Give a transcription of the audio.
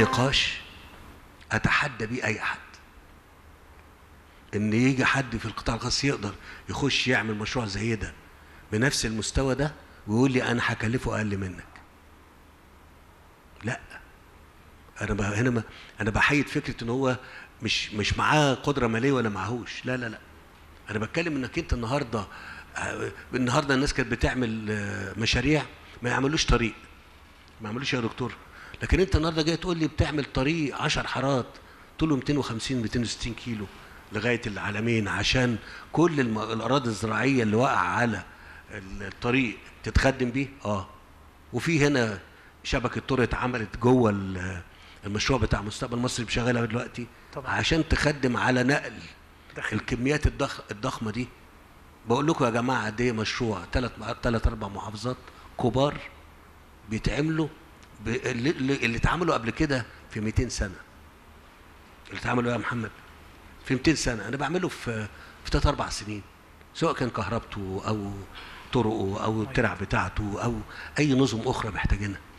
نقاش اتحدى بيه اي حد ان يجي حد في القطاع الخاص يقدر يخش يعمل مشروع زي ده بنفس المستوى ده ويقول لي انا هكلفه اقل منك لا انا بقى هنا ما انا بحيد فكره ان هو مش مش معاه قدره ماليه ولا معهوش لا لا لا انا بتكلم انك انت النهارده آه، النهارده الناس كانت بتعمل آه، مشاريع ما يعملوش طريق ما يعملوش يا دكتور لكن انت النهارده جاي تقول لي بتعمل طريق 10 حارات طوله 250 260 كيلو لغايه العالمين عشان كل الم... الاراضي الزراعيه اللي واقعه على الطريق تتخدم بيه اه وفي هنا شبكه طرق اتعملت جوه ال- المشروع بتاع مستقبل مصر بشغالها دلوقتي طبعا. عشان تخدم على نقل داخل الكميات الضخ... الضخمه دي بقول لكم يا جماعه قد ايه مشروع ثلاث ثلاث اربع محافظات كبار بيتعملوا ب... اللي, اللي اللي اتعملوا قبل كده في 200 سنه اللي اتعملوا يا محمد في 200 سنه انا بعمله في في ثلاث اربع سنين سواء كان كهربته او طرقه او الترع بتاعته او اي نظم اخرى محتاجينها